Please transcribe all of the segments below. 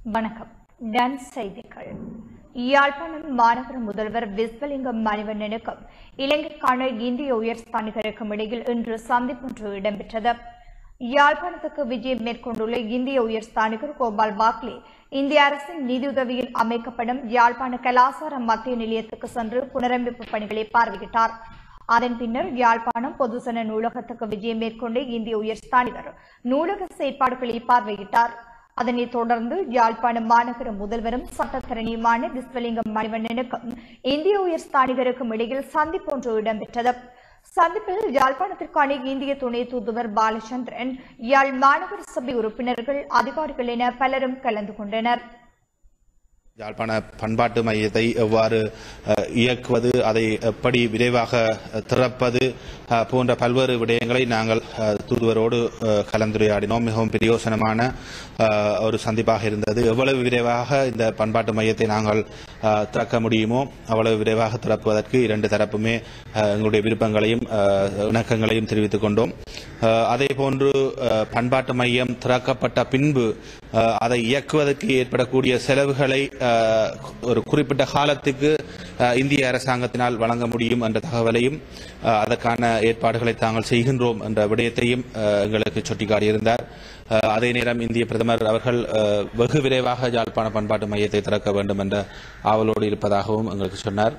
வணக்கம் டன் செய்திகள் யாழ்ப்பாணம் மாநகர முதல்வர் விஸ்வலிங்கம் மணிவண்ணனுக்கும் இலங்கைக்கான இந்திய உயர்ஸ்தானிகருக்கும் இடையில் இன்று சந்திப்பொன்று இடம்பெற்றது யாழ்ப்பாணத்துக்கு விஜயம் மேற்கொண்டுள்ள இந்திய உயர்ஸ்தானிகர் கோபால் பாக்லே இந்திய அரசின் நிதியுதவியில் அமைக்கப்படும் யாழ்ப்பாண கலாசார மத்திய நிலையத்துக்கு சென்று புனரமைப்பு பணிகளை பார்வையிட்டார் அதன் பின்னர் யாழ்ப்பாணம் பொதுசன நூலகத்துக்கு விஜயம் மேற்கொண்டு இந்திய உயர்ஸ்தானிகர் நூலக செயற்பாடுகளை பார்வையிட்டார் அதனைத் தொடர்ந்து யாழ்ப்பாணம் மாநகர முதல்வரும் சட்டத்தரணியுமான விஸ்வலிங்கம் மணிவண்ணனுக்கும் இந்திய உயர்ஸ்தானிகருக்கும் இடையில் சந்திப்பொன்று இடம்பெற்றது சந்திப்பில் யாழ்ப்பாணத்திற்கான இந்திய துணை தூதுவர் பாலச்சந்திரன் யாழ் மாநகர சபை உறுப்பினர்கள் அதிகாரிகள் என பலரும் கலந்து கொண்டனர் யாழ்ப்பாண பண்பாட்டு மையத்தை எவ்வாறு அஹ், இயக்குவது அதை எப்படி விரைவாக அஹ், திறப்பது அஹ், போன்ற பல்வேறு விடயங்களை நாங்கள் அஹ், தூதுவரோடு அஹ், கலந்துரையாடினோம் மிகவும் பிரயோசனமான அஹ், ஒரு சந்திப்பாக இருந்தது எவ்வளவு விரைவாக இந்த பண்பாட்டு மையத்தை நாங்கள் அஹ், திறக்க முடியுமோ அவ்வளவு விரைவாக திறப்பதற்கு இரண்டு தரப்புமே அஹ், எங்களுடைய விருப்பங்களையும் அஹ், இணக்கங்களையும் தெரிவித்துக் கொண்டோம் அஹ், அதே போன்று அஹ், பண்பாட்டு மையம் திறக்கப்பட்ட பின்பு அஹ், அதை இயக்குவதற்கு ஏற்படக்கூடிய செலவுகளை அஹ், ஒரு குறிப்பிட்ட காலத்துக்கு அஹ், இந்திய அரசாங்கத்தினால் வழங்க முடியும் என்ற தகவலையும் அஹ், அதற்கான ஏற்பாடுகளை தாங்கள் செய்கின்றோம் என்ற விடயத்தையும் அஹ், எங்களுக்கு சுட்டிக்காட்டியிருந்தார் அஹ், அதே நேரம் இந்திய பிரதமர் அவர்கள் அஹ், வெகு விரைவாக யாழ்ப்பாண பண்பாட்டு மையத்தை திறக்க வேண்டும் என்ற ஆவலோடு இருப்பதாகவும் எங்களுக்கு சொன்னார்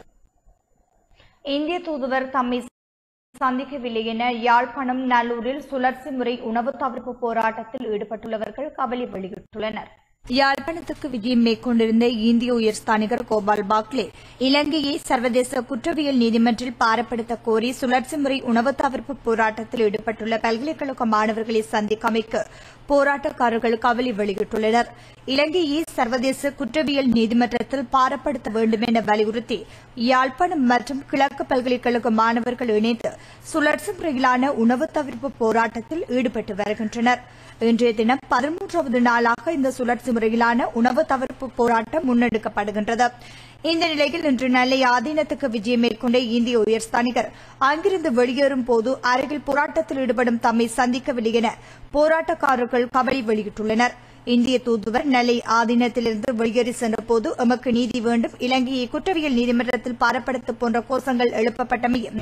இந்திய தூதுவர் தம்மை சந்திக்கவில்லை என யாழ்ப்பாணம் நல்லூரில் சுழற்சி முறை உணவு தவிர்ப்பு போராட்டத்தில் ஈடுபட்டுள்ளவர்கள் கவலை வெளியிட்டுள்ளனர் யாழ்ப்பாணத்துக்கு விஜயம் மேற்கொண்டிருந்த இந்திய உயர்ஸ்தானிகர் கோபால் பாக்லே இலங்கையை சர்வதேச குற்றவியல் நீதிமன்றில் பாரப்படுத்த கோரி சுழற்சி முறை உணவு தவிர்ப்பு போராட்டத்தில் ஈடுபட்டுள்ள பல்கலைக்கழக மாணவர்களை சந்திக்கமைக்கு போராட்டக்காரர்கள் கவலை வெளியிட்டுள்ளனர் இலங்கையை சர்வதேச குற்றவியல் நீதிமன்றத்தில் பாரப்படுத்த வேண்டும் என வலியுறுத்தி யாழ்ப்பாணம் மற்றும் கிழக்கு பல்கலைக்கழக மாணவர்கள் இணைந்து சுழற்சி முறையிலான உணவு தவிர்ப்பு போராட்டத்தில் ஈடுபட்டு வருகின்றனர் இன்றைய தினம் பதிமூன்றாவது நாளாக இந்த சுழற்சி முறையிலான உணவு தவிர்ப்பு போராட்டம் முன்னெடுக்கப்படுகின்றது இந்த நிலையில் இன்று நெல்லை ஆதீனத்துக்கு விஜயம் மேற்கொண்ட இந்திய உயர்ஸ்தானிகர் அங்கிருந்து வெளியேறும் போது அருகில் போராட்டத்தில் ஈடுபடும் தம்மை சந்திக்கவில்லை என போராட்டக்காரர்கள் கவலை வெளியிட்டுள்ளனர் இந்திய தூதுவர் நெல்லை ஆதீனத்திலிருந்து வெளியேறி சென்றபோது எமக்கு நீதி வேண்டும் இலங்கையை குற்றவியல் நீதிமன்றத்தில் பாரப்படுத்த போன்ற கோஷங்கள் எழுப்பப்பட்டமையும்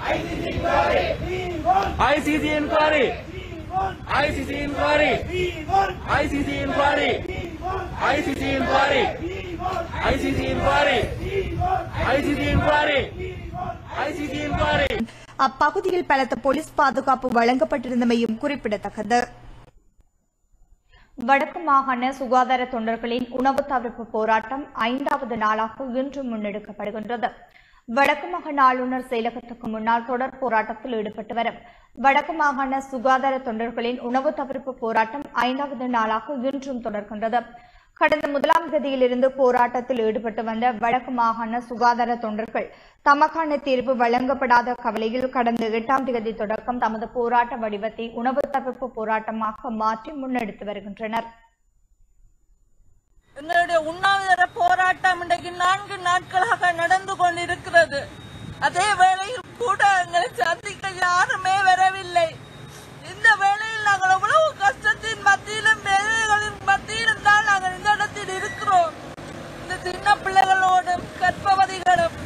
ICC inquiry. ICC inquiry. ICC inquiry. ICC inquiry. ICC inquiry. ICC inquiry. ICC inquiry. அப்பகுதியில் பலத்த போலீஸ் பாதுகாப்பு வழங்கப்பட்டிருந்தமையும் குறிப்பிடத்தக்கது வடக்கு மாகாண சுகாதார தொண்டர்களின் உணவு தவிர்ப்பு போராட்டம் ஐந்தாவது நாளாக இன்று முன்னெடுக்கப்படுகின்றது வடக்கு மாகாண ஆளுநர் செயலகத்துக்கு முன்னால் தொடர் போராட்டத்தில் ஈடுபட்டு வரும் வடக்கு மாகாண சுகாதார தொண்டர்களின் உணவு தவிர்ப்பு போராட்டம் ஐந்தாவது நாளாக இன்றும் தொடர்கின்றது கடந்த முதலாம் தேதியிலிருந்து போராட்டத்தில் ஈடுபட்டு வந்த வடக்கு மாகாண சுகாதார தொண்டர்கள் தமக்கான தீர்வு வழங்கப்படாத கவலையில் கடந்த எட்டாம் தேதி தொடக்கம் தமது போராட்ட வடிவத்தை உணவு தவிர்ப்பு போராட்டமாக மாற்றி முன்னெடுத்து வருகின்றனர் எங்களுடைய உண்ணாவிரத போராட்டம் இன்றைக்கு நான்கு நாட்களாக நடந்து கொண்டிருக்கிறது அதே வேளையில் கூட எங்களை சந்திக்க யாருமே வரவில்லை இந்த வேளையில் நாங்கள் எவ்வளவு கஷ்டத்தின் மத்தியிலும் வேதனைகளின் மத்தியிலும் தான் நாங்கள் இந்த இடத்தில் இருக்கிறோம் இந்த சின்ன பிள்ளைகளோடும் கற்பவதிகளும்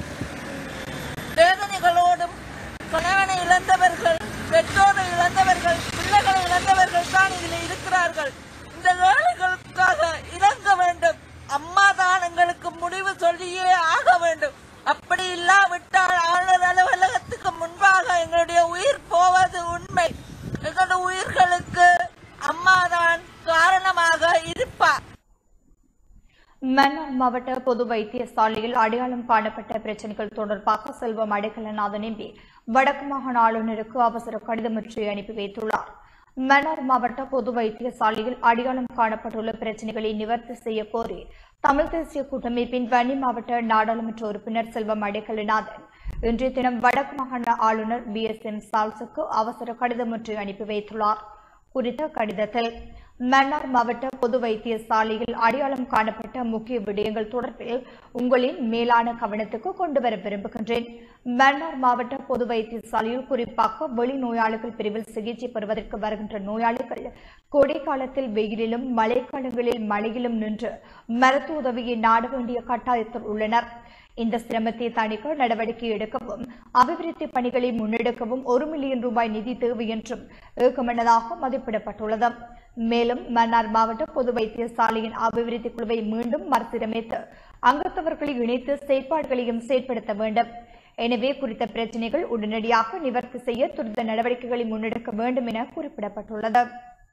வேதனைகளோடும் கணவனை இழந்தவர்கள் பெற்றோரை இழந்தவர்கள் பிள்ளைகளை இழந்தவர்கள் தான் இதில் இருக்கிறார்கள் இந்த ஏழைகளுக்காக இறங்க வேண்டும் அம்மா தான் எங்களுக்கு முடிவு சொல்லியே ஆக வேண்டும் அப்படி இல்லாவிட்டால் ஆளுநர் அலுவலகத்துக்கு முன்பாக எங்களுடைய உயிர் போவது உண்மை எங்களுடைய உயிர்களுக்கு அம்மா தான் காரணமாக இருப்பார் மன்னார் மாவட்ட பொது வைத்தியசாலையில் அடையாளம் காணப்பட்ட பிரச்சினைகள் தொடர்பாக செல்வம் அடைக்கலநாதன் எம்பி வடக்கு மாகாண ஆளுநருக்கு அவசர கடிதம் ஒன்றை அனுப்பி வைத்துள்ளார் மன்னார் மாவட்ட பொது வைத்தியசாலையில் அடையாளம் காணப்பட்டுள்ள பிரச்சினைகளை நிவர்த்தி செய்ய கோரி தமிழ் தேசிய கூட்டமைப்பின் வன்னி மாவட்ட நாடாளுமன்ற உறுப்பினர் செல்வம் அடைக்கலநாதன் இன்றைய தினம் வடக்கு மாகாண ஆளுநர் பி எஸ் எம் சால்ஸுக்கு அவசர கடிதம் ஒன்றை அனுப்பி வைத்துள்ளார் குறித்த கடிதத்தில் மன்னார் மாவட்ட பொது வைத்தியசாலையில் அடையாளம் காணப்பட்ட முக்கிய விடயங்கள் தொடர்பில் உங்களின் மேலான கவனத்துக்கு கொண்டு வர விரும்புகின்றேன் மன்னார் மாவட்ட பொது வைத்தியசாலையில் குறிப்பாக வெளிநோயாளிகள் பிரிவில் சிகிச்சை பெறுவதற்கு வருகின்ற நோயாளிகள் கோடை காலத்தில் வெயிலிலும் மழைக்காலங்களில் மழையிலும் நின்று மருத்துவ உதவியை நாட வேண்டிய கட்டாயத்தில் உள்ளனர் இந்த சிரமத்தை தணிக்க நடவடிக்கை எடுக்கவும் அபிவிருத்தி பணிகளை முன்னெடுக்கவும் ஒரு மில்லியன் ரூபாய் நிதி தேவை என்றும் ஏக்கமனதாக மதிப்பிடப்பட்டுள்ளது மேலும் மன்னார் மாவட்ட பொது வைத்தியசாலையின் அபிவிருத்தி குழுவை மீண்டும் மறுசீரமைத்து அங்கத்தவர்களை இணைத்து செயற்பாடுகளையும் செயற்படுத்த வேண்டும் எனவே குறித்த பிரச்சினைகள் உடனடியாக நிவர்த்தி செய்ய துரித நடவடிக்கைகளை முன்னெடுக்க வேண்டும் என குறிப்பிடப்பட்டுள்ளது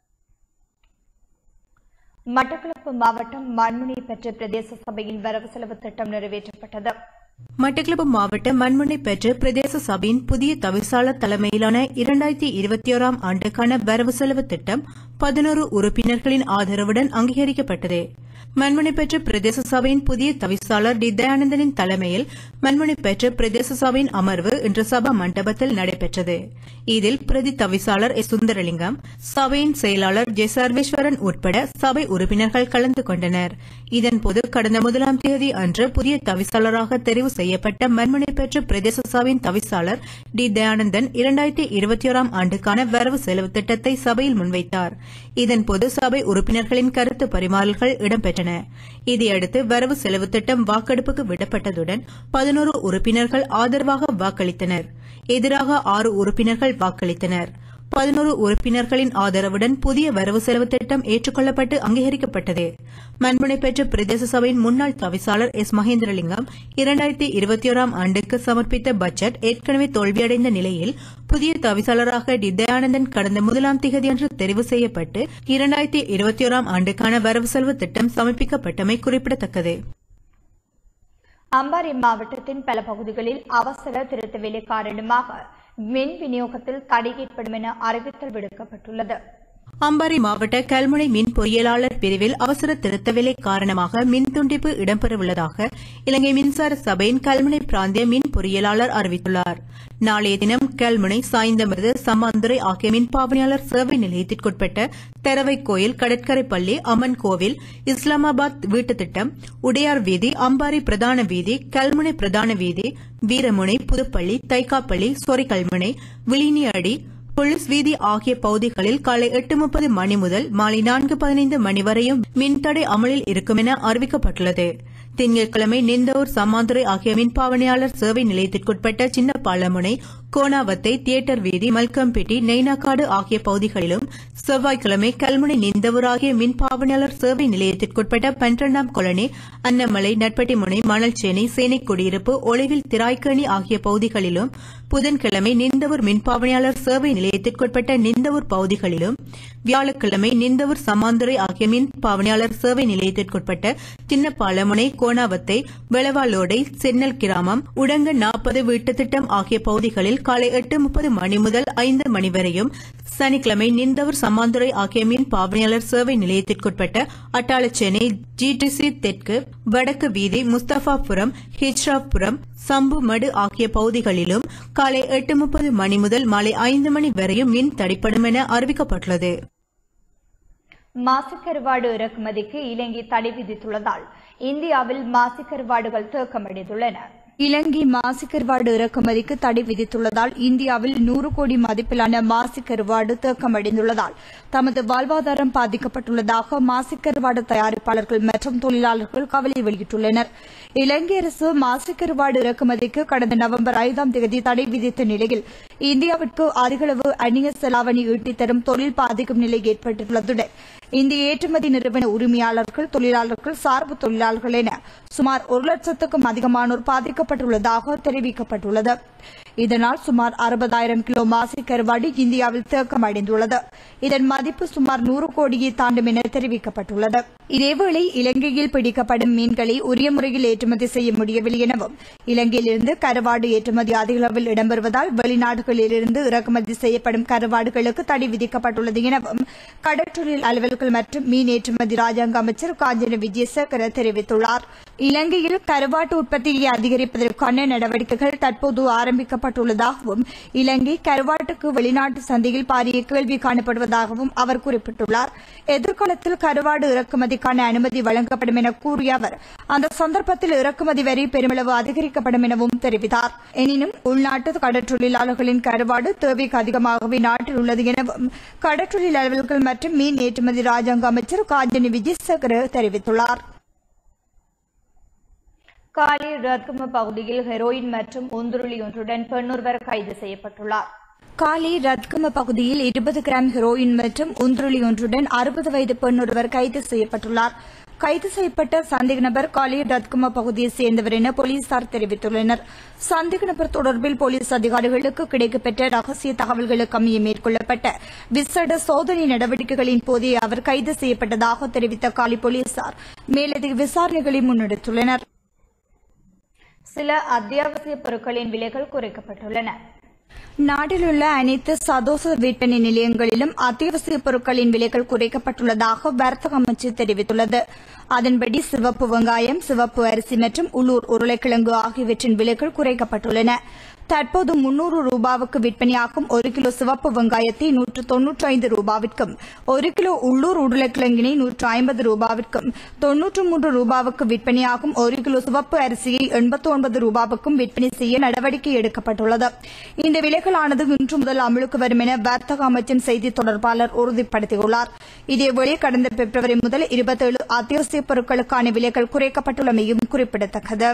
மட்டக்களப்பு மாவட்டம் மண்முனை பெற்ற பிரதேச சபையின் வரவு செலவு திட்டம் நிறைவேற்றப்பட்டது மட்டக்களப்பு மாவட்ட மண்முனை பெற்ற பிரதேச சபையின் புதிய தவிசாளர் தலைமையிலான இரண்டாயிரத்தி இருபத்தி ஓராம் ஆண்டுக்கான வரவு செலவு திட்டம் பதினோரு உறுப்பினர்களின் ஆதரவுடன் அங்கீகரிக்கப்பட்டது மண்முனை பெற்ற பிரதேச சபையின் புதிய தவிசாளர் டி தயானந்தனின் தலைமையில் மண்முனை பெற்ற பிரதேச சபையின் அமர்வு இன்று சபா மண்டபத்தில் நடைபெற்றது இதில் பிரதி தவிசாளர் எஸ் சுந்தரலிங்கம் சபையின் செயலாளர் ஜெ சர்வேஸ்வரன் உட்பட சபை உறுப்பினர்கள் கலந்து கொண்டனர் இதன்போது கடந்த முதலாம் தேதி அன்று புதிய தவிசாளராக தெரிவு செய்யப்பட்ட மண்முனை பெற்ற பிரதேச சபையின் தவிசாளர் டி தயானந்தன் இரண்டாயிரத்தி இருபத்தி ஓராம் ஆண்டுக்கான வரவு செலவு திட்டத்தை சபையில் முன்வைத்தார் இதன்போது சபை உறுப்பினர்களின் கருத்து பரிமாறல்கள் இடம்பெற்றன இதையடுத்து வரவு செலவு திட்டம் வாக்கெடுப்புக்கு விடப்பட்டதுடன் பதினோரு உறுப்பினர்கள் ஆதரவாக வாக்களித்தனர் எதிராக ஆறு உறுப்பினர்கள் வாக்களித்தனர் பதினோரு உறுப்பினர்களின் ஆதரவுடன் புதிய வரவு செலவு திட்டம் ஏற்றுக்கொள்ளப்பட்டு அங்கீகரிக்கப்பட்டது மண்முனை பெற்ற பிரதேச சபையின் முன்னாள் தவிசாளர் எஸ் மகேந்திரலிங்கம் இரண்டாயிரத்தி இருபத்தி ஓராம் ஆண்டுக்கு சமர்ப்பித்த பட்ஜெட் ஏற்கனவே தோல்வியடைந்த நிலையில் புதிய தவிசாளராக டி தயானந்தன் கடந்த முதலாம் திகதியன்று தெரிவு செய்யப்பட்டு இரண்டாயிரத்தி இருபத்தி ஓராம் ஆண்டுக்கான வரவு செலவு திட்டம் சமர்ப்பிக்கப்பட்டமை குறிப்பிடத்தக்கது அம்பாறை மாவட்டத்தின் பல பகுதிகளில் அவசர திருத்த வேலை காரணமாக மின் விநியோகத்தில் தடை ஏற்படும் என அறிவித்தல் விடுக்கப்பட்டுள்ளது அம்பாறை மாவட்ட கல்முனை மின் பொறியியலாளர் பிரிவில் அவசர திருத்த வேலை காரணமாக மின் துண்டிப்பு இடம்பெறவுள்ளதாக இலங்கை மின்சார சபையின் கல்முனை பிராந்திய மின் பொறியியலாளர் அறிவித்துள்ளார் நாளைய தினம் கல்முனை சாய்ந்தமருது சம்மாந்துறை ஆகிய மின்பாவனையாளர் சேவை நிலையத்திற்குட்பட்ட தெரவை கோயில் கடற்கரை பள்ளி அம்மன் கோவில் இஸ்லாமாபாத் வீட்டு திட்டம் உடையார் வீதி அம்பாறை பிரதான வீதி கல்முனை பிரதான வீதி வீரமுனை புதுப்பள்ளி தைக்காப்பள்ளி சொரிகல்முனை விளினியடி போலீஸ் வீதி ஆகிய பகுதிகளில் காலை எட்டு முப்பது மணி முதல் மாலை நான்கு பதினைந்து மணி வரையும் மின்தடை அமலில் இருக்கும் என அறிவிக்கப்பட்டுள்ளது திங்கட்கிழமை நிந்தூர் சம்மாந்துறை ஆகிய மின்பாவனையாளர் சேவை நிலையத்திற்குட்பட்ட சின்ன பாலமுனை கோணாவத்தை தியேட்டர் வீதி மல்கம்பேட்டி நெய்னாக்காடு ஆகிய பகுதிகளிலும் செவ்வாய்க்கிழமை கல்முனை நிந்தவூர் ஆகிய மின்பாவனையாளர் சேவை நிலையத்திற்குட்பட்ட பன்னிரண்டாம் கொலனி அன்னமலை நட்பட்டிமுனை மணல்சேனை சேனை குடியிருப்பு ஒளிவில் திராய்க்கணி ஆகிய பகுதிகளிலும் புதன்கிழமை நிந்தவூர் மின்பாவனையாளர் சேவை நிலையத்திற்குட்பட்ட நிந்தவூர் பகுதிகளிலும் வியாழக்கிழமை நிந்தவூர் சமாந்துறை ஆகிய மின் பாவனையாளர் சேவை நிலையத்திற்குட்பட்ட சின்னப்பாலமுனை கோணாவத்தை வெளவாலோடை சென்னல் கிராமம் உடங்க நாற்பது வீட்டு திட்டம் ஆகிய பகுதிகளில் காலை எட்டு முப்பது மணி முதல் ஐந்து மணி வரையும் சனிக்கிழமை நிந்தவூர் சமாந்துறை ஆகிய மின் பாவனையாளர் சேவை நிலையத்திற்குட்பட்ட அட்டாளச்சேனை ஜிடிசி தெற்கு வடக்கு வீதி முஸ்தபாபுரம் ஹிஜ்ராபுரம் சம்புமடு ஆகிய பகுதிகளிலும் காலை எட்டு முப்பது மணி முதல் மாலை ஐந்து மணி வரையும் மின் தடைப்படும் என அறிவிக்கப்பட்டுள்ளது மாசுக்கருவாடு இறக்குமதிக்கு இலங்கை தடை விதித்துள்ளதால் இந்தியாவில் மாசுக்கருவாடுகள் தேக்கமடைந்துள்ளன இலங்கை மாசுக்கருவாடு இறக்குமதிக்கு தடை விதித்துள்ளதால் இந்தியாவில் நூறு கோடி மதிப்பிலான மாசுக்கருவாடு தேக்கமடைந்துள்ளதால் தமது வாழ்வாதாரம் பாதிக்கப்பட்டுள்ளதாக மாசுக்கருவாடு தயாரிப்பாளர்கள் மற்றும் தொழிலாளர்கள் கவலை வெளியிட்டுள்ளனர் இலங்கை அரசு மாசுக்கருவாடு இறக்குமதிக்கு கடந்த நவம்பர் ஐந்தாம் தேதி தடை விதித்த நிலையில் இந்தியாவிற்கு அதிகளவு அந்நிய செலாவணி ஈட்டித் தரும் தொழில் பாதிக்கும் நிலை ஏற்பட்டுள்ளதுடன் இந்திய ஏற்றுமதி நிறுவன உரிமையாளர்கள் தொழிலாளர்கள் சார்பு தொழிலாளர்கள் என சுமார் ஒரு லட்சத்துக்கும் அதிகமானோர் பாதிக்கப்பட்டுள்ளதாக தெரிவிக்கப்பட்டுள்ளது இதனால் சுமார் அறுபதாயிரம் கிலோ மாசி கருவாடு இந்தியாவில் தேக்கம் அடைந்துள்ளது இதன் மதிப்பு சுமார் நூறு கோடியை தாண்டும் என தெரிவிக்கப்பட்டுள்ளது இதேவேளை இலங்கையில் பிடிக்கப்படும் மீன்களை உரிய முறையில் ஏற்றுமதி செய்ய முடியவில்லை எனவும் இலங்கையிலிருந்து கருவாடு ஏற்றுமதி அதிக அளவில் இடம்பெறுவதால் வெளிநாடுகளிலிருந்து இறக்குமதி செய்யப்படும் கருவாடுகளுக்கு தடை விதிக்கப்பட்டுள்ளது எனவும் கடற்றொழில் அலுவல்கள் மற்றும் மீன் ஏற்றுமதி ராஜாங்க அமைச்சர் காஞ்சன விஜயசேகர தெரிவித்துள்ளார் இலங்கையில் கருவாட்டு உற்பத்தியை அதிகரிப்பதற்கான நடவடிக்கைகள் தற்போது ஆரம்பிக்கப்பட்டு குறைக்கப்பட்டுள்ளதாகவும் இலங்கை கருவாட்டுக்கு வெளிநாட்டு சந்தையில் பாரிய கேள்வி காணப்படுவதாகவும் அவர் குறிப்பிட்டுள்ளார் எதிர்காலத்தில் கருவாடு இறக்குமதிக்கான அனுமதி வழங்கப்படும் என கூறிய அவர் அந்த சந்தர்ப்பத்தில் இறக்குமதி வரி பெருமளவு அதிகரிக்கப்படும் எனவும் தெரிவித்தார் எனினும் உள்நாட்டு கடற்றொழிலாளர்களின் கருவாடு தேவைக்கு அதிகமாகவே நாட்டில் உள்ளது எனவும் கடற்றொழிலாளர்கள் மற்றும் மீன் ஏற்றுமதி ராஜாங்க அமைச்சர் காஞ்சனி விஜயசேகர தெரிவித்துள்ளார் காலி ரத்கும பகுதியில் ஹெரோயின் மற்றும் உந்துருளி ஒன்றுடன் பெண்ணொருவர் கைது செய்யப்பட்டுள்ளார் காலி ரத்கும பகுதியில் இருபது கிராம் ஹெரோயின் மற்றும் உந்துருளி ஒன்றுடன் அறுபது வயது பெண் ஒருவர் கைது செய்யப்பட்டுள்ளார் கைது செய்யப்பட்ட சந்தேக நபர் காலி ரத்கும பகுதியைச் சேர்ந்தவர் என போலீசார் தெரிவித்துள்ளனர் சந்தேக நபர் தொடர்பில் போலீஸ் அதிகாரிகளுக்கு கிடைக்கப்பெற்ற ரகசிய தகவல்களுக்கு அமைய மேற்கொள்ளப்பட்ட விசேட சோதனை நடவடிக்கைகளின் போதே அவர் கைது செய்யப்பட்டதாக தெரிவித்த காலி போலீசார் மேலதிக விசாரணைகளை முன்னெடுத்துள்ளனர் சில அத்தியாவசிய பொருட்களின் விலைகள் குறைக்கப்பட்டுள்ளன நாட்டிலுள்ள அனைத்து சதோச விற்பனை நிலையங்களிலும் அத்தியாவசிய பொருட்களின் விலைகள் குறைக்கப்பட்டுள்ளதாக வர்த்தக அமைச்சு தெரிவித்துள்ளது அதன்படி சிவப்பு வெங்காயம் சிவப்பு அரிசி மற்றும் உள்ளூர் உருளைக்கிழங்கு ஆகியவற்றின் விலைகள் குறைக்கப்பட்டுள்ளன தற்போது முன்னூறு ரூபாவுக்கு விற்பனையாகும் ஒரு கிலோ சிவப்பு வெங்காயத்தை நூற்று தொன்னூற்றி ஐந்து ரூபாவிற்கும் ஒரு கிலோ உள்ளூர் உருளைக்கிழங்கினை நூற்று ஐம்பது ரூபாவிற்கும் தொன்னூற்று மூன்று ரூபாவுக்கு விற்பனையாகும் ஒரு கிலோ சிவப்பு அரிசியை எண்பத்தி ஒன்பது ரூபாவுக்கும் விற்பனை செய்ய நடவடிக்கை எடுக்கப்பட்டுள்ளது இந்த விலைகளானது இன்று முதல் அமலுக்கு வரும் என வர்த்தக அமைச்சின் செய்தி தொடர்பாளர் உறுதிப்படுத்தியுள்ளார் இதேவேளை கடந்த பிப்ரவரி முதல் இருபத்தேழு அத்தியாவசிய பொருட்களுக்கான விலைகள் குறைக்கப்பட்டுள்ளமையும் குறிப்பிடத்தக்கது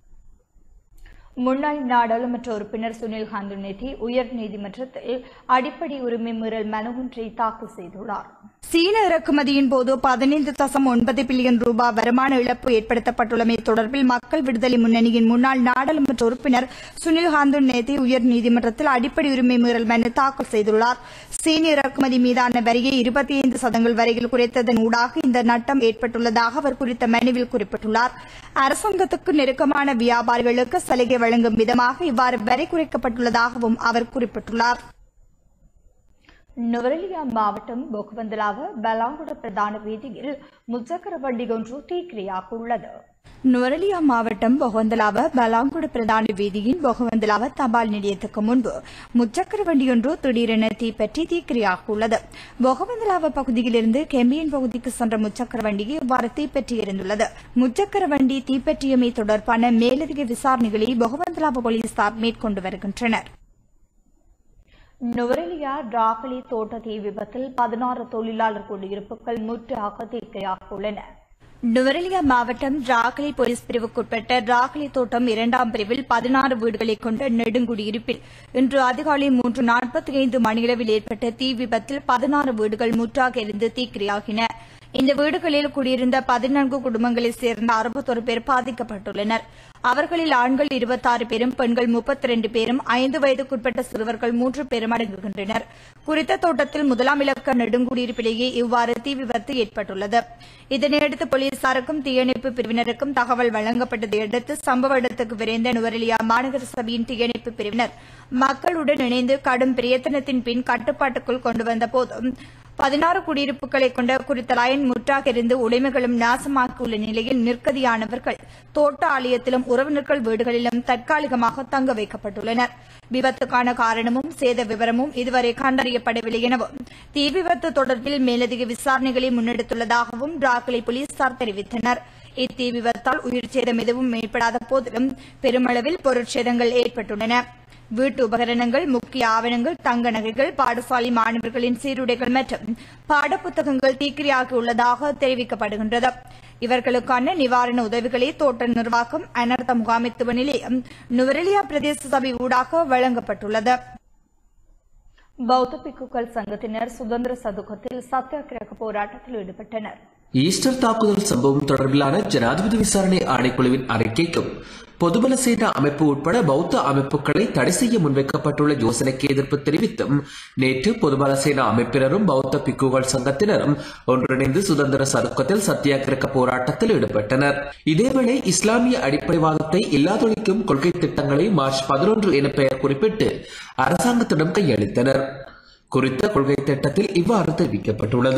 முன்னாள் நாடாளுமன்ற உறுப்பினர் சுனில் ஹந்துநேதி உயர் நீதிமன்றத்தில் அடிப்படை உரிமை மீறல் மனு ஒன்றை தாக்கல் செய்துள்ளார் சீன இறக்குமதியின் போது பதினைந்து தசம் ஒன்பது பில்லியன் ரூபாய் வருமான இழப்பு ஏற்படுத்தப்பட்டுள்ளமை தொடர்பில் மக்கள் விடுதலை முன்னணியின் முன்னாள் நாடாளுமன்ற உறுப்பினர் சுனில் ஹந்துநேதி உயர் நீதிமன்றத்தில் அடிப்படை உரிமை மீறல் மனு தாக்கல் செய்துள்ளார் சீன இறக்குமதி மீதான வரியை இருபத்தி ஐந்து சதங்கள் வரையில் குறைத்ததன் ஊடாக இந்த நட்டம் ஏற்பட்டுள்ளதாக அவர் குறித்த மனுவில் குறிப்பிட்டுள்ளார் அரசாங்கத்துக்கு நெருக்கமான வியாபாரிகளுக்கு சலுகை வழங்கும் விதமாக இவ்வாறு வரி குறைக்கப்பட்டுள்ளதாகவும் அவர் குறிப்பிட்டுள்ளார் நுவரெலியா மாவட்டம் பொகுவந்தலாவ பலாங்குட பிரதான வீதியில் முச்சக்கர வண்டி ஒன்று தீக்கிரையாக உள்ளது நுவரெலியா மாவட்டம் பொகவந்தலாவ பலாங்குட பிரதான வீதியின் பொகவந்தலாவ தபால் நிலையத்துக்கு முன்பு முச்சக்கர வண்டி ஒன்று திடீரென தீப்பற்றி தீக்கிரையாக உள்ளது பொகவந்தலாவ பகுதியிலிருந்து கெம்பியன் பகுதிக்கு சென்ற முச்சக்கர வண்டியை இவ்வாறு தீப்பற்றி எரிந்துள்ளது முச்சக்கர வண்டி தீப்பற்றியமை தொடர்பான மேலதிக விசாரணைகளை பொகவந்தலாவ போலீசார் மேற்கொண்டு வருகின்றனர் நுவரெலியா டிராகலி தோட்ட தீ விபத்தில் பதினாறு தொழிலாளர் குடியிருப்புகள் முற்றாக தீக்கையாக உள்ளன நுவரெலியா மாவட்டம் ராகலி போலீஸ் பிரிவுக்குட்பட்ட ராகலி தோட்டம் இரண்டாம் பிரிவில் பதினாறு வீடுகளை கொண்ட நெடுங்குடியிருப்பில் இன்று அதிகாலை மூன்று நாற்பத்தி ஐந்து மணியளவில் ஏற்பட்ட தீ விபத்தில் பதினாறு வீடுகள் முற்றாக எரிந்து தீக்கிரையாகின இந்த வீடுகளில் குடியிருந்த பதினான்கு குடும்பங்களைச் சேர்ந்த அறுபத்தொரு பேர் பாதிக்கப்பட்டுள்ளனர் அவர்களில் ஆண்கள் இருபத்தாறு பேரும் பெண்கள் முப்பத்தி ரெண்டு பேரும் ஐந்து வயதுக்குட்பட்ட சிறுவர்கள் மூன்று பேரும் அடங்குகின்றனர் குறித்த தோட்டத்தில் முதலாம் இலக்க நெடுங்குடியிருப்பிலேயே இவ்வாறு தீ விபத்து ஏற்பட்டுள்ளது இதனையடுத்து போலீசாருக்கும் தீயணைப்பு பிரிவினருக்கும் தகவல் வழங்கப்பட்டதை அடுத்து சம்பவ இடத்துக்கு விரைந்த நுவரெலியா மாநகர சபையின் தீயணைப்பு பிரிவினர் மக்களுடன் இணைந்து கடும் பிரயத்தனத்தின் பின் கட்டுப்பாட்டுக்குள் கொண்டு வந்த போதும் பதினாறு குடியிருப்புகளை கொண்ட குறித்த லைன் முற்றாக இருந்து உடைமைகளும் நாசமாக்கியுள்ள நிலையில் நிற்கதியானவர்கள் தோட்ட ஆலயத்திலும் உறவினர்கள் வீடுகளிலும் தற்காலிகமாக தங்க வைக்கப்பட்டுள்ளனர் விபத்துக்கான காரணமும் சேத விவரமும் இதுவரை கண்டறியப்படவில்லை எனவும் தீ விபத்து தொடர்பில் மேலதிக விசாரணைகளை முன்னெடுத்துள்ளதாகவும் ராக்கலை போலீசார் தெரிவித்தனர் இத்தீ விபத்தால் உயிர் சேதம் எதுவும் ஏற்படாத போதிலும் பெருமளவில் பொருட்சேதங்கள் ஏற்பட்டுள்ளன வீட்டு உபகரணங்கள் முக்கிய ஆவணங்கள் தங்க நகைகள் பாடசாலை மாணவர்களின் சீருடைகள் மற்றும் பாடப்புத்தகங்கள் தீக்கிரையாகியுள்ளதாக தெரிவிக்கப்படுகின்றது இவர்களுக்கான நிவாரண உதவிகளை தோட்ட நிர்வாகம் அனர்த்த முகாமைத்துவ நிலையம் நுவரெலியா பிரதேச சபை ஊடாக வழங்கப்பட்டுள்ளது பௌத்த பிக்குகள் சங்கத்தினர் சுதந்திர சதுக்கத்தில் சத்தியாகிரக போராட்டத்தில் ஈடுபட்டனர் ஈஸ்டர் தாக்குதல் சம்பவம் தொடர்பிலான ஜனாதிபதி விசாரணை ஆணைக்குழுவின் அறிக்கைக்கும் பொதுபல சேனா அமைப்பு உட்பட பௌத்த அமைப்புகளை தடை செய்ய முன்வைக்கப்பட்டுள்ள யோசனைக்கு எதிர்ப்பு தெரிவித்தும் நேற்று பொதுபல சேனா அமைப்பினரும் பௌத்த பிக்குகள் சங்கத்தினரும் ஒன்றிணைந்து சுதந்திர சதுக்கத்தில் சத்தியாகிரக போராட்டத்தில் ஈடுபட்டனர் இதேவேளை இஸ்லாமிய அடிப்படைவாதத்தை இல்லாதொழிக்கும் கொள்கை திட்டங்களை மார்ச் பதினொன்று என பெயர் குறிப்பிட்டு அரசாங்கத்திடம் கையளித்தனர் குறித்த கொள்கை திட்டத்தில் இவ்வாறு தெரிவிக்கப்பட்டுள்ளது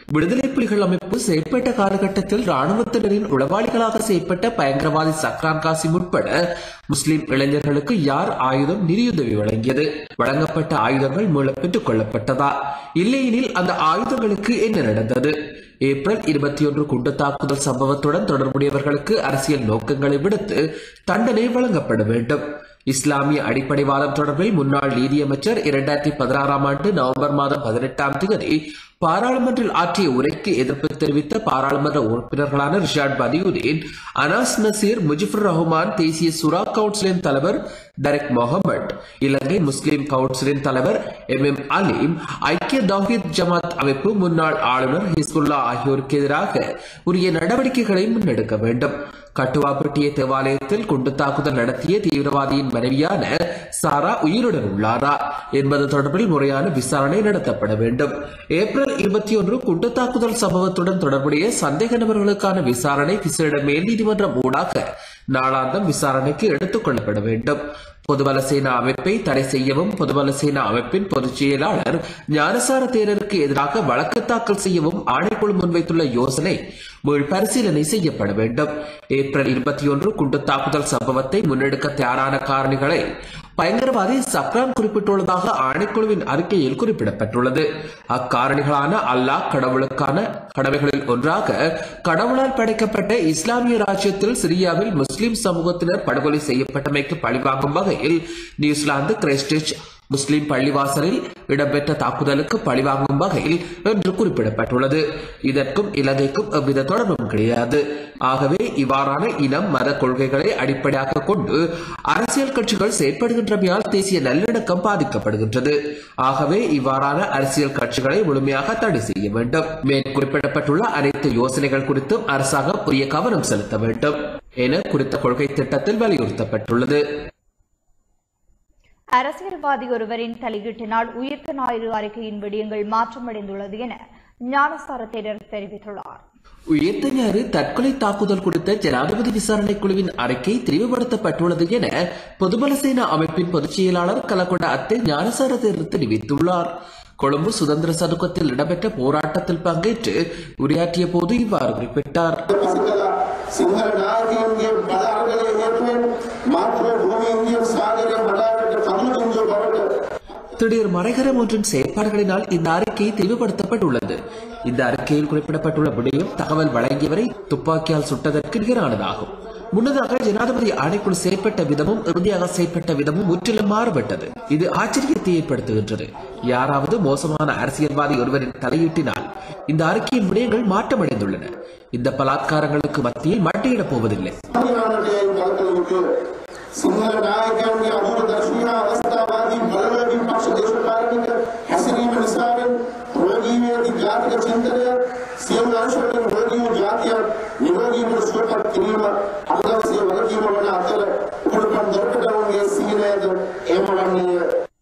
விடுதலை புலிகள் அமைப்பு செயற்பட்ட காலகட்டத்தில் ராணுவத்தினரின் உளவாளிகளாக செயற்பட்ட பயங்கரவாதி சக்ரான் காசிம் உட்பட முஸ்லிம் இளைஞர்களுக்கு யார் ஆயுதம் நிதியுதவி வழங்கியது வழங்கப்பட்ட ஆயுதங்கள் மூலம் பெற்றுக் கொள்ளப்பட்டதா இல்லையெனில் அந்த ஆயுதங்களுக்கு என்ன நடந்தது ஏப்ரல் இருபத்தி ஒன்று குண்டு தாக்குதல் சம்பவத்துடன் தொடர்புடையவர்களுக்கு அரசியல் நோக்கங்களை விடுத்து தண்டனை வழங்கப்பட வேண்டும் இஸ்லாமிய அடிப்படைவாதம் தொடர்பில் முன்னாள் நீதியமைச்சர் இரண்டாயிரத்தி பதினாறாம் ஆண்டு நவம்பர் மாதம் பதினெட்டாம் தேதி பாராளுமன்றில் ஆற்றிய உரைக்கு எதிர்ப்பு தெரிவித்த பாராளுமன்ற உறுப்பினர்களான ரிஷாட் பதியுதீன் அனாஸ் நசீர் முஜிபுர் ரஹ்மான் தேசிய சுரா கவுன்சிலின் தலைவர் டெரக் முகமட் இலங்கை முஸ்லிம் கவுன்சிலின் தலைவர் எம் எம் அலீம் ஐக்கிய தௌஹித் ஜமாத் அமைப்பு முன்னாள் ஆளுநர் ஹிஸ்புல்லா ஆகியோருக்கு எதிராக உரிய நடவடிக்கைகளை முன்னெடுக்க வேண்டும் கட்டுவாப்பட்டிய தேவாலயத்தில் குண்டு தாக்குதல் நடத்திய தீவிரவாதியின் மனைவியான சாரா உயிருடன் உள்ளாரா என்பது தொடர்பில் முறையான விசாரணை நடத்தப்பட வேண்டும் ஏப்ரல் இருபத்தி ஒன்று குண்டு தாக்குதல் சம்பவத்துடன் தொடர்புடைய சந்தேக நபர்களுக்கான விசாரணை விசேட மேல் நீதிமன்றம் ஊடாக நாளாந்தம் விசாரணைக்கு எடுத்துக் கொள்ளப்பட வேண்டும் பொதுபல சேனா அமைப்பை தடை செய்யவும் பொதுபல சேனா அமைப்பின் பொதுச் செயலாளர் ஞானசார தேரருக்கு எதிராக வழக்கு தாக்கல் செய்யவும் ஆணைக்குழு முன்வைத்துள்ள யோசனை மீள் பரிசீலனை செய்யப்பட வேண்டும் ஏப்ரல் இருபத்தி ஒன்று குண்டு தாக்குதல் சம்பவத்தை முன்னெடுக்க தயாரான காரணிகளை பயங்கரவாதி சப்ரான் குறிப்பிட்டுள்ளதாக ஆணைக்குழுவின் அறிக்கையில் குறிப்பிடப்பட்டுள்ளது அக்காரணிகளான அல்லாஹ் கடவுளுக்கான கடமைகளில் ஒன்றாக கடவுளால் படைக்கப்பட்ட இஸ்லாமிய ராஜ்யத்தில் சிரியாவில் முஸ்லிம் சமூகத்தினர் படுகொலை செய்யப்பட்டமைக்கு பழிவாங்கும் வகையில் நியூசிலாந்து கிரைஸ்ட்சர்ச் முஸ்லிம் பள்ளிவாசலில் இடம்பெற்ற தாக்குதலுக்கு பழிவாங்கும் வகையில் என்று குறிப்பிடப்பட்டுள்ளது இதற்கும் இலங்கைக்கும் எவ்வித தொடர்பும் கிடையாது ஆகவே இவ்வாறான இனம் மத கொள்கைகளை அடிப்படையாக கொண்டு அரசியல் கட்சிகள் செயற்படுகின்றமையால் தேசிய நல்லிணக்கம் பாதிக்கப்படுகின்றது ஆகவே இவ்வாறான அரசியல் கட்சிகளை முழுமையாக தடை செய்ய வேண்டும் மேல் குறிப்பிடப்பட்டுள்ள அனைத்து யோசனைகள் குறித்தும் அரசாங்கம் உரிய கவனம் செலுத்த வேண்டும் என குறித்த கொள்கை திட்டத்தில் வலியுறுத்தப்பட்டுள்ளது அரசியல்வாதி ஒருவரின் தலையீட்டினால் உயிர்த்த ஞாயிறு அறிக்கையின் விடயங்கள் மாற்றமடைந்துள்ளது என ஞானசார தேரர் தெரிவித்துள்ளார் உயர்த்த ஞாயிறு தற்கொலை தாக்குதல் குறித்த ஜனாதிபதி விசாரணை குழுவின் அறிக்கை தெளிவுபடுத்தப்பட்டுள்ளது என பொதுபல சேனா அமைப்பின் பொதுச் செயலாளர் கலகொண்ட அத்தை ஞானசார தேரர் தெரிவித்துள்ளார் கொழும்பு சுதந்திர சதுக்கத்தில் இடம்பெற்ற போராட்டத்தில் பங்கேற்று உரையாற்றிய போது இவ்வாறு குறிப்பிட்டார் සිංහල නායකයන්ගේ බදාරගලය හේතුවෙන් මාතෘ භූමීන්ගේ සාගරය බදාරට කරුණුතුන්ගේ බවට திடீர் மறைகரம் ஒன்றின் செயற்பாடுகளினால் இந்த அறிக்கை தெளிவுபடுத்தப்பட்டுள்ளது இந்த அறிக்கையில் குறிப்பிடப்பட்டுள்ள விடயம் தகவல் வழங்கியவரை துப்பாக்கியால் சுட்டதற்கு நிகரானதாகும் முன்னதாக ஜனாதிபதி ஆணைக்குழு செயற்பட்ட விதமும் இறுதியாக செயற்பட்ட விதமும் முற்றிலும் மாறுபட்டது இது ஆச்சரியத்தை ஏற்படுத்துகின்றது யாராவது மோசமான அரசியல்வாதி ஒருவரின் தலையீட்டினால் இந்த அறிக்கையின் விடயங்கள் மாற்றமடைந்துள்ளன இந்த பலாத்காரங்களுக்கு மத்தியில் மட்டியிடப் போவதில்லை සංවිධානයට කල්කල යුතුය. සිංහල නායකයන්ගේ අමුණ දර්ශනීය අවස්ථාවාදී බලවේගී පක්ෂ දේශපාලනික හැසිරීම නිසාවෙන් රෝගීවේදී ජාතික චින්තනය සියලු අංශවලින් රෝගී වූ ජාතියක් නිරෝගීව සුවපත් කිරීම අදවසේ වගකීම වන අතර උපුරුපන් දොරකඩවුන්ගේ සීලයද එම වන්නේය.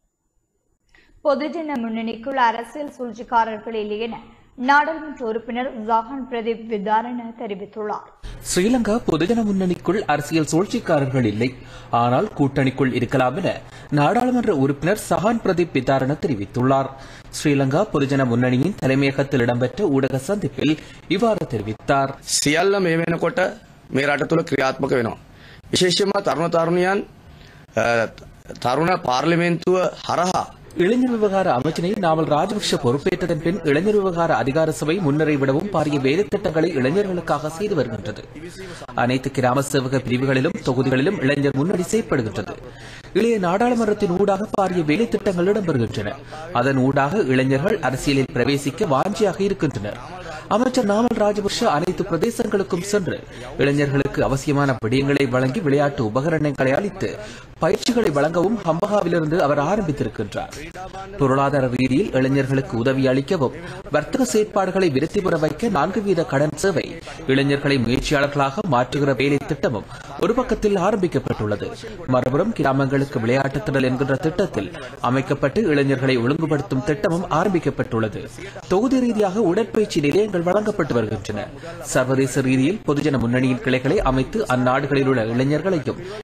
பொதுஜன முன்னணிக்குள் அரசியல் சூழ்ச்சிக்காரர்கள் இல்லை என நாடாளுமன்ற உறுப்பினர் ஜாஹான் பிரதீப் விதாரண தெரிவித்துள்ளார் ஸ்ரீலங்கா பொதுஜன முன்னணிக்குள் அரசியல் சூழ்ச்சிக்காரர்கள் இல்லை ஆனால் கூட்டணிக்குள் இருக்கலாம் என நாடாளுமன்ற உறுப்பினர் சஹான் பிரதீப் விதாரண தெரிவித்துள்ளார் ஸ்ரீலங்கா பொதுஜன முன்னணியின் தலைமையகத்தில் இடம்பெற்ற ஊடக சந்திப்பில் இவ்வாறு தெரிவித்தார் සියල්ල මේ වෙනකොට මේ රට තුළ ක්‍රියාත්මක වෙනවා. විශේෂයෙන්ම තරුණ තරුණියන් අ, තරුණ පාර්ලිමේන්තුව හරහා இளைஞர் விவகார அமைச்சினை நாமல் ராஜபக்ஷ பொறுப்பேற்றதன் பின் இளைஞர் விவகார அதிகார சபை முன்னரை விடவும் பாரிய வேலை திட்டங்களை இளைஞர்களுக்காக செய்து வருகின்றது அனைத்து கிராம சேவக பிரிவுகளிலும் தொகுதிகளிலும் இளைஞர் முன்னணி செயற்படுகின்றது இளைய நாடாளுமன்றத்தின் ஊடாக பாரிய வேலை திட்டங்கள் இடம்பெறுகின்றன அதன் ஊடாக இளைஞர்கள் அரசியலில் பிரவேசிக்க வாஞ்சியாக இருக்கின்றனர் அமைச்சர் நாமல் ராஜபக்ஷ அனைத்து பிரதேசங்களுக்கும் சென்று இளைஞர்களுக்கு அவசியமான விடயங்களை வழங்கி விளையாட்டு உபகரணங்களை அளித்து பயிற்சிகளை வழங்கவும் ஹம்பகாவிலிருந்து அவர் ஆரம்பித்திருக்கின்றார் பொருளாதார ரீதியில் இளைஞர்களுக்கு உதவி அளிக்கவும் வர்த்தக செயற்பாடுகளை விருத்தி பெற வைக்க நான்கு வீத கடன் சேவை இளைஞர்களை முயற்சியாளர்களாக மாற்றுகிற வேலை திட்டமும் ஒரு பக்கத்தில் ஆரம்பிக்கப்பட்டுள்ளது மறுபுறம் கிராமங்களுக்கு விளையாட்டு திடல் என்கின்ற திட்டத்தில் அமைக்கப்பட்டு இளைஞர்களை ஒழுங்குபடுத்தும் திட்டமும் ஆரம்பிக்கப்பட்டுள்ளது தொகுதி ரீதியாக உடற்பயிற்சி நிலையங்கள் வழங்கப்பட்டு வருகின்றன சர்வதேச ரீதியில் பொதுஜன முன்னணியின் கிளைகளை அமைத்து அந்நாடுகளில் உள்ள இளைஞர்களையும்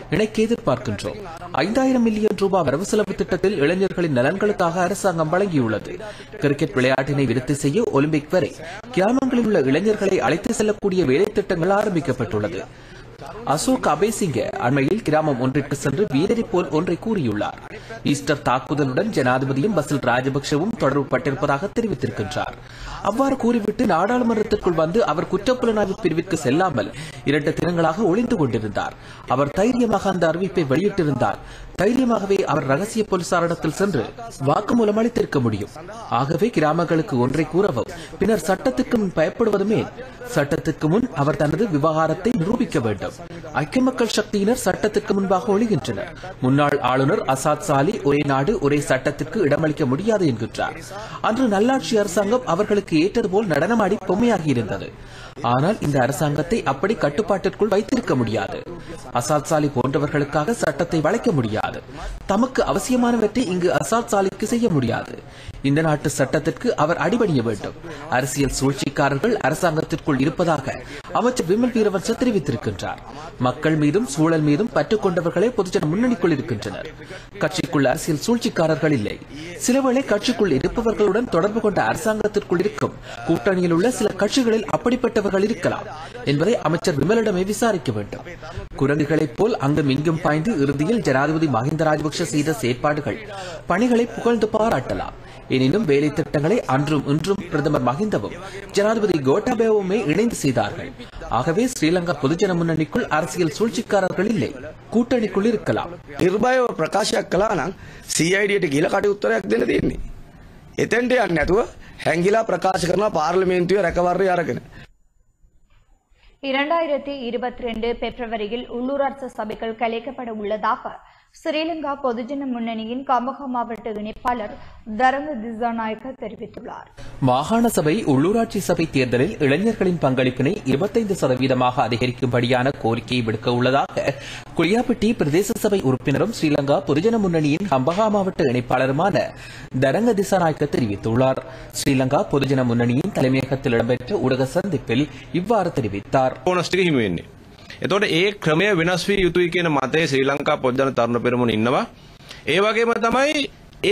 இணைக்க எதிர்பார்க்கின்றோம் ஐந்தாயிரம் மில்லியன் ரூபாய் வரவு செலவு திட்டத்தில் இளைஞர்களின் நலன்களுக்காக அரசாங்கம் வழங்கியுள்ளது கிரிக்கெட் விளையாட்டினை விருத்தி செய்ய ஒலிம்பிக் வரை கிராமங்களில் உள்ள இளைஞர்களை அழைத்து செல்லக்கூடிய வேலை திட்டங்கள் ஆரம்பிக்கப்பட்டுள்ளது அசோக் அபேசிங்க அண்மையில் கிராமம் ஒன்றிற்கு சென்று வீரரை போல் ஒன்றை கூறியுள்ளார் ஈஸ்டர் தாக்குதலுடன் ஜனாதிபதியும் பசில் ராஜபக்சவும் தொடர்பு பட்டிருப்பதாக தெரிவித்திருக்கின்றார் அவ்வாறு கூறிவிட்டு நாடாளுமன்றத்திற்குள் வந்து அவர் குற்றப்புலனாய்வு பிரிவிற்கு செல்லாமல் இரண்டு தினங்களாக ஒளிந்து கொண்டிருந்தார் அவர் தைரியமாக அந்த அறிவிப்பை வெளியிட்டிருந்தார் தைரியமாகவே அவர் ரகசிய போலீசாரிடத்தில் சென்று வாக்குமூலம் அளித்திருக்க முடியும் ஆகவே கிராமங்களுக்கு ஒன்றை கூறவும் பின்னர் சட்டத்துக்கு முன் பயப்படுவதுமே சட்டத்துக்கு முன் அவர் தனது விவகாரத்தை நிரூபிக்க வேண்டும் ஐக்கிய மக்கள் சக்தியினர் சட்டத்துக்கு முன்பாக ஒழிகின்றனர் முன்னாள் ஆளுநர் அசாத் சாலி ஒரே நாடு ஒரே சட்டத்துக்கு இடமளிக்க முடியாது என்கின்றார் அன்று நல்லாட்சி அரசாங்கம் அவர்களுக்கு ஏற்றது போல் நடனமாடி பொம்மையாகி இருந்தது ஆனால் இந்த அரசாங்கத்தை அப்படி கட்டுப்பாட்டிற்குள் வைத்திருக்க முடியாது அசாத் சாலி போன்றவர்களுக்காக சட்டத்தை வளைக்க முடியாது தமக்கு அவசியமானவற்றை இங்கு அசாத் சாலிக்கு செய்ய முடியாது இந்த நாட்டு சட்டத்திற்கு அவர் அடிபணிய வேண்டும் அரசியல் சூழ்ச்சிக்காரர்கள் அரசாங்கத்திற்குள் இருப்பதாக அமைச்சர் விமல் வீரவன்ச தெரிவித்திருக்கின்றார் மக்கள் மீதும் சூழல் மீதும் பற்றுக் கொண்டவர்களே பொதுஜன முன்னணிக்குள் இருக்கின்றனர் கட்சிக்குள் அரசியல் சூழ்ச்சிக்காரர்கள் இல்லை சிலவேளை கட்சிக்குள் இருப்பவர்களுடன் தொடர்பு கொண்ட அரசாங்கத்திற்குள் இருக்கும் கூட்டணியில் உள்ள சில கட்சிகளில் அப்படிப்பட்டவர்கள் இருக்கலாம் என்பதை அமைச்சர் விமலிடமே விசாரிக்க வேண்டும் குரங்குகளைப் போல் அங்கும் இங்கும் பாய்ந்து இறுதியில் ஜனாதிபதி மஹிந்த ராஜபக்ஷ செய்த செயற்பாடுகள் பணிகளை புகழ்ந்து பாராட்டலாம் எனினும் வேலை திட்டங்களை அன்றும் இன்றும் பிரதமர் மஹிந்தவும் ஜனாதிபதி கோட்டாபேவுமே இணைந்து செய்தார்கள் ஆகவே ஸ்ரீலங்கா பொதுஜன முன்னணிக்குள் அரசியல் சூழ்ச்சிக்காரர்கள் இல்லை கூட்டணிக்குள் இருக்கலாம் නිර්භයව ප්‍රකාශයක් කලා නම් CIDට ගිල කටයුත්තරයක් දෙන්න තියෙන්නේ. එතැන්ට යන්න නැතුව හැංගිලා ප්‍රකාශ කරන පාර්ලිමේන්තුව රැකවර්ය අරගෙන. இரண்டாயிரத்தி இருபத்தி ரெண்டு பிப்ரவரியில் உள்ளூராட்சி சபைகள் கலைக்கப்பட உள்ளதாக ஸ்ரீலங்கா பொதுஜன முன்னணியின் கம்பகா மாவட்ட இணைப்பாளர் தரங்க திசாநாயக்க தெரிவித்துள்ளார் மாகாண சபை உள்ளூராட்சி சபை தேர்தலில் இளைஞர்களின் பங்களிப்பினை இருபத்தைந்து சதவீதமாக அதிகரிக்கும்படியான கோரிக்கையை விடுக்க உள்ளதாக குளியாப்பட்டி பிரதேச சபை உறுப்பினரும் ஸ்ரீலங்கா பொதுஜன முன்னணியின் ஹம்பகா மாவட்ட இணைப்பாளருமான தரங்க திசாநாயக்க தெரிவித்துள்ளார் ஸ்ரீலங்கா பொதுஜன முன்னணியின் தலைமையகத்தில் இடம்பெற்ற ஊடக சந்திப்பில் இவ்வாறு தெரிவித்தார் බෝනස්ටික හිමි වෙන්නේ. එතකොට ඒ ක්‍රමය වෙනස් වී යුතුයි කියන මතයේ ශ්‍රී ලංකා පොද්දන තරුණ පෙරමුණ ඉන්නවා. ඒ වගේම තමයි ඒ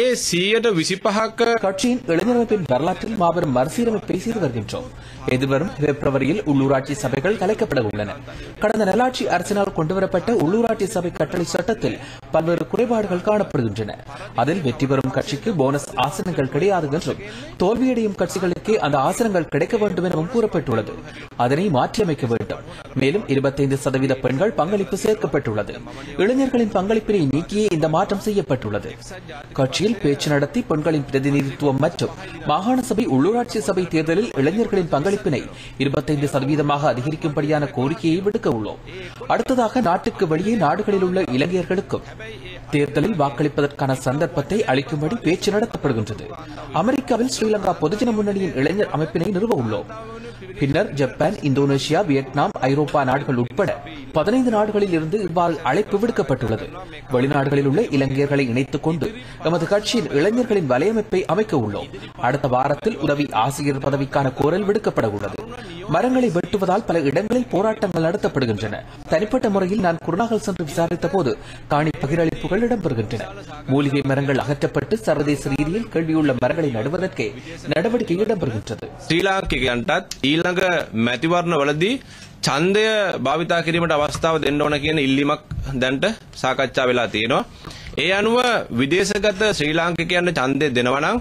125ක கட்சியின் இளைஞரமைப்பின் வரலாற்றில் மாபெரும் மறுசீரமைப்பை செய்து வருகின்றோம் எதிர்வரும் பிப்ரவரியில் உள்ளூராட்சி சபைகள் கலைக்கப்பட உள்ளன கடந்த நல்லாட்சி அரசினால் கொண்டுவரப்பட்ட உள்ளூராட்சி சபை கட்டளை சட்டத்தில் பல்வேறு குறைபாடுகள் காணப்படுகின்றன அதில் வெற்றி பெறும் கட்சிக்கு போனஸ் ஆசனங்கள் கிடையாது என்றும் தோல்வியடையும் கட்சிகளுக்கு அந்த ஆசனங்கள் கிடைக்க வேண்டும் எனவும் கூறப்பட்டுள்ளது அதனை மாற்றியமைக்க வேண்டும் மேலும் இருபத்தைந்து சதவீத பெண்கள் பங்களிப்பு சேர்க்கப்பட்டுள்ளது இளைஞர்களின் பங்களிப்பினை நீக்கியே இந்த மாற்றம் செய்யப்பட்டுள்ளது கட்சியில் பேச்சு நடத்தி பெண்களின் பிரதிநிதித்துவம் மற்றும் மாகாண சபை உள்ளூராட்சி சபை தேர்தலில் இளைஞர்களின் பங்களிப்பினை இருபத்தைந்து சதவீதமாக அதிகரிக்கும்படியான கோரிக்கையை விடுக்க உள்ளோம் அடுத்ததாக நாட்டுக்கு வெளியே நாடுகளில் உள்ள இளைஞர்களுக்கும் தேர்தலில் வாக்களிப்பதற்கான சந்தர்ப்பத்தை அளிக்கும்படி பேச்சு நடத்தப்படுகின்றது அமெரிக்காவில் ஸ்ரீலங்கா பொதுஜன முன்னணியின் இளைஞர் அமைப்பினை நிறுவ உள்ளோம் பின்னர் ஜப்பான் இந்தோனேஷியா வியட்நாம் ஐரோப்பா நாடுகள் உட்பட பதினைந்து நாடுகளில் இருந்து இவ்வாறு அழைப்பு விடுக்கப்பட்டுள்ளது வெளிநாடுகளில் உள்ள இளைஞர்களை இணைத்துக் கொண்டு எமது கட்சியின் இளைஞர்களின் வலையமைப்பை அமைக்க உள்ளோம் அடுத்த வாரத்தில் உதவி ஆசிரியர் பதவிக்கான கோரல் விடுக்கப்பட உள்ளது மரங்களை வெட்டுவதால் பல இடங்களில் போராட்டங்கள் நடத்தப்படுகின்றன தனிப்பட்ட முறையில் நான் குருநாகல் சென்று விசாரித்த போது காணி பகிரளிப்புகள் இடம்பெறுகின்றன மூலிகை மரங்கள் அகற்றப்பட்டு சர்வதேச ரீதியில் கேள்வியுள்ள மரங்களை நடுவதற்கே நடவடிக்கை இடம்பெறுகின்றது ශ්‍රී ලාංකිකයන්ටත් ඊළඟ මැතිවරණ වලදී ඡන්දය භාවිතා කිරීමට අවස්ථාව දෙන්න ඕන කියන ඉල්ලීමක් දැන්ට සාකච්ඡා වෙලා තියෙනවා. ඒ අනුව විදේශගත ශ්‍රී ලාංකිකයන්ට ඡන්දය දෙනවා නම්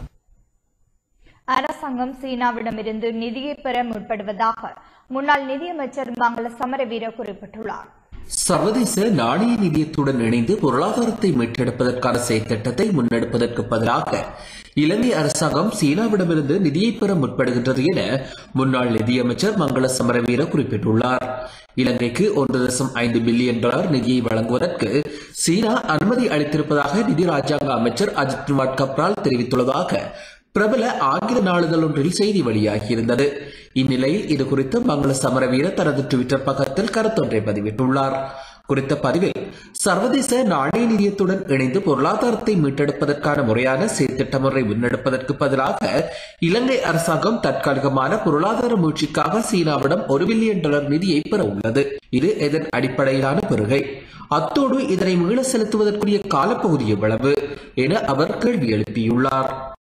அரசாங்கம் சீனாவிடமிருந்து நிதியை பெற முற்படுவதாக முன்னாள் நிதியமைச்சர் மங்கள சமரவீர குறிப்பிட்டுள்ளார் சர்வதேச நாணய நிதியத்துடன் இணைந்து பொருளாதாரத்தை மீட்டெடுப்பதற்கான செயற்திட்டத்தை முன்னெடுப்பதற்கு பதிலாக இலங்கை அரசாங்கம் சீனாவிடமிருந்து நிதியை பெற முற்படுகின்றது என முன்னாள் நிதியமைச்சர் மங்கள சமரவீர குறிப்பிட்டுள்ளார் இலங்கைக்கு ஒன்று தசம் ஐந்து பில்லியன் டாலர் நிதியை வழங்குவதற்கு சீனா அனுமதி அளித்திருப்பதாக நிதி ராஜாங்க அமைச்சர் அஜித் குமார் கப்ரால் தெரிவித்துள்ளதாக பிரபல ஆங்கில நாளிதழ் ஒன்றில் செய்தி வெளியாகியிருந்தது இந்நிலையில் இது குறித்து மங்கள சமரவீர தனது டுவிட்டர் பக்கத்தில் கருத்தொன்றை பதிவிட்டுள்ளார் குறித்த பதிவில் சர்வதேச நாணய நிதியத்துடன் இணைந்து பொருளாதாரத்தை மீட்டெடுப்பதற்கான முறையான செயற்திட்டம் ஒன்றை முன்னெடுப்பதற்கு பதிலாக இலங்கை அரசாங்கம் தற்காலிகமான பொருளாதார மீழ்ச்சிக்காக சீனாவிடம் ஒரு பில்லியன் டாலர் நிதியை பெற உள்ளது இது இதன் அடிப்படையிலான பெறுகை அத்தோடு இதனை மீள செலுத்துவதற்குரிய காலப்பகுதி எவ்வளவு என அவர் கேள்வி எழுப்பியுள்ளார்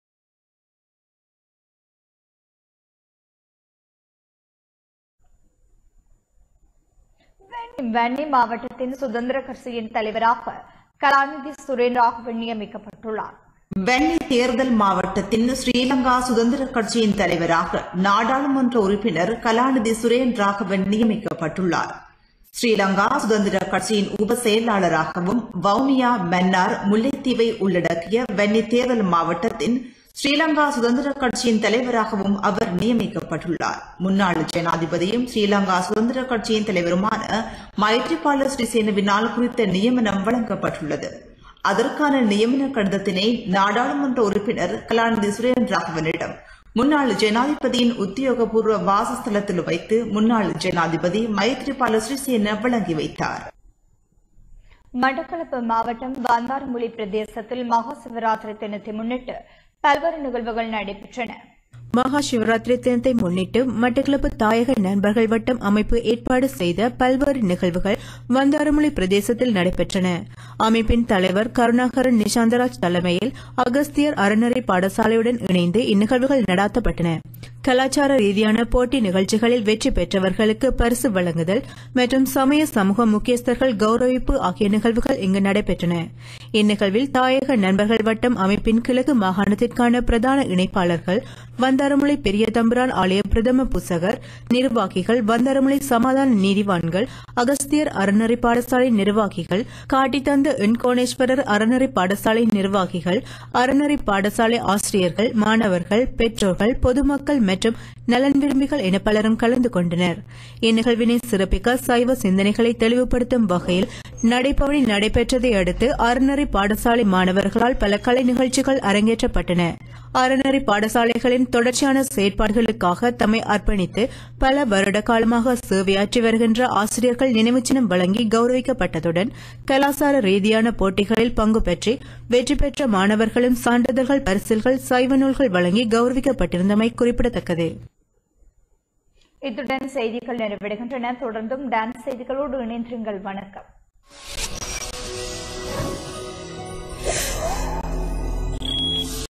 வன்னி மாவட்டத்தின் சுதந்திர கட்சியின் தலைவராக கலாநிதி சுரேன் ராகவன் நியமிக்கப்பட்டுள்ளார் வெள்ளி தேர்தல் மாவட்டத்தின் ஸ்ரீலங்கா சுதந்திர கட்சியின் தலைவராக நாடாளுமன்ற உறுப்பினர் கலாநிதி சுரேன் ராகவன் நியமிக்கப்பட்டுள்ளார் ஸ்ரீலங்கா சுதந்திர கட்சியின் உப செயலாளராகவும் வவுனியா மன்னார் முல்லைத்தீவை உள்ளடக்கிய வெண்ணி தேர்தல் மாவட்டத்தின் ஸ்ரீலங்கா சுதந்திர கட்சியின் தலைவராகவும் அவர் நியமிக்கப்பட்டுள்ளார் முன்னாள் ஜனாதிபதியும் ஸ்ரீலங்கா சுதந்திர கட்சியின் தலைவருமான மைத்ரிபால ஸ்ரீசேனவினால் குறித்த நியமனம் வழங்கப்பட்டுள்ளது அதற்கான நியமன கடிதத்தினை நாடாளுமன்ற உறுப்பினர் கலாநிதி சுரேன் ராகவனிடம் முன்னாள் ஜனாதிபதியின் உத்தியோகபூர்வ வாசஸ்தலத்தில் வைத்து முன்னாள் ஜனாதிபதி மைத்ரிபால ஸ்ரீசேன வழங்கி வைத்தார் மட்டக்களப்பு மாவட்டம் பந்தாரமுளி பிரதேசத்தில் மகா சிவராத்திரி தினத்தை முன்னிட்டு பல்வேறு நிகழ்வுகள் நடைபெற்றன மகா சிவராத்திரி தினத்தை முன்னிட்டு மட்டக்களப்பு தாயக நண்பர்கள் வட்டம் அமைப்பு ஏற்பாடு செய்த பல்வேறு நிகழ்வுகள் வந்தாரமொழி பிரதேசத்தில் நடைபெற்றன அமைப்பின் தலைவர் கருணாகரன் நிஷாந்தராஜ் தலைமையில் அகஸ்தியர் அறநெறி பாடசாலையுடன் இணைந்து இந்நிகழ்வுகள் நடாத்தப்பட்டன கலாச்சார ரீதியான போட்டி நிகழ்ச்சிகளில் வெற்றி பெற்றவர்களுக்கு பரிசு வழங்குதல் மற்றும் சமய சமூக முக்கியஸ்தர்கள் கௌரவிப்பு ஆகிய நிகழ்வுகள் இங்கு நடைபெற்றன இந்நிகழ்வில் தாயக நண்பர்கள் வட்டம் அமைப்பின் கிழக்கு மாகாணத்திற்கான பிரதான இணைப்பாளர்கள் வந்தாரமுலை பெரிய தம்புரான் ஆலய பிரதம புசகர் நிர்வாகிகள் வந்தாரமுலை சமாதான நீதிவான்கள் அகஸ்தியர் அறநெறி பாடசாலை நிர்வாகிகள் காட்டித்தந்த எண்கோணேஸ்வரர் அறநெறி பாடசாலை நிர்வாகிகள் அறநெறி பாடசாலை ஆசிரியர்கள் மாணவர்கள் பெற்றோர்கள் பொதுமக்கள் மற்றும் நலன் விரும்பிகள் என பலரும் கலந்து கொண்டனர் இந்நிகழ்வினை சிறப்பிக்க சைவ சிந்தனைகளை தெளிவுபடுத்தும் வகையில் நடைபவனி நடைபெற்றதை அடுத்து அறநெறி பாடசாலை மாணவர்களால் பல கலை நிகழ்ச்சிகள் அரங்கேற்றப்பட்டன அறநெறி பாடசாலைகளின் தொடர்ச்சியான செயற்பாடுகளுக்காக தம்மை அர்ப்பணித்து பல வருட காலமாக சேவையாற்றி வருகின்ற ஆசிரியர்கள் நினைவு சின்னம் வழங்கி கௌரவிக்கப்பட்டதுடன் கலாசார ரீதியான போட்டிகளில் பங்கு பெற்று வெற்றி பெற்ற மாணவர்களும் சான்றிதழ்கள் பரிசில்கள் சைவ நூல்கள் வழங்கி கௌரவிக்கப்பட்டிருந்தமை குறிப்பிடத்தக்கது இத்துடன் செய்திகள் நிறைவடைகின்றன தொடர்ந்தும் டான்ஸ் செய்திகளோடு இணைந்திருங்கள் வணக்கம்